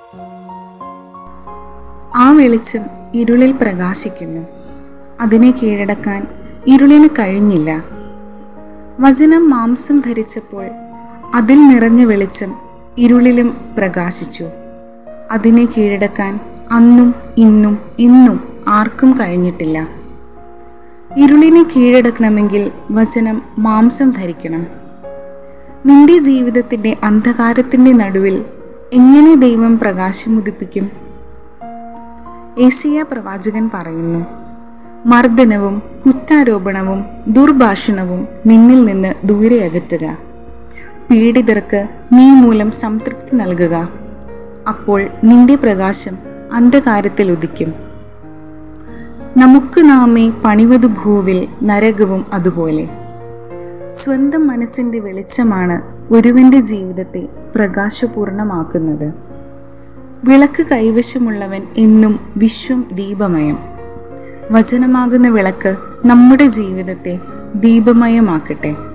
ആ വെളിച്ചം ഇരുളിൽ പ്രകാശിക്കുന്നു അതിനെ കീഴടക്കാൻ ഇരുളിന് കഴിഞ്ഞില്ല വചനം മാംസം ധരിച്ചപ്പോൾ അതിൽ നിറഞ്ഞ വെളിച്ചം ഇരുളിലും പ്രകാശിച്ചു അതിനെ കീഴടക്കാൻ അന്നും ഇന്നും ഇന്നും ആർക്കും കഴിഞ്ഞിട്ടില്ല ഇരുളിനെ കീഴടക്കണമെങ്കിൽ വചനം മാംസം ധരിക്കണം നിന്റെ ജീവിതത്തിൻ്റെ അന്ധകാരത്തിൻ്റെ നടുവിൽ എങ്ങനെ ദൈവം പ്രകാശമുദിപ്പിക്കും ഏസിയ പ്രവാചകൻ പറയുന്നു മർദ്ദനവും കുറ്റാരോപണവും ദുർഭാഷണവും നിന്നിൽ നിന്ന് ദൂരെ അകറ്റുക പീഡിതർക്ക് നീ മൂലം സംതൃപ്തി നൽകുക അപ്പോൾ നിന്റെ പ്രകാശം അന്ധകാരത്തിൽ ഉദിക്കും നമുക്ക് നാമേ പണിവതു ഭൂവിൽ നരകവും അതുപോലെ സ്വന്തം മനസ്സിൻ്റെ വെളിച്ചമാണ് ഒരുവന്റെ ജീവിതത്തെ പ്രകാശപൂർണമാക്കുന്നത് വിളക്ക് കൈവശമുള്ളവൻ എന്നും വിശ്വം ദീപമയം വചനമാകുന്ന വിളക്ക് നമ്മുടെ ജീവിതത്തെ ദീപമയമാക്കട്ടെ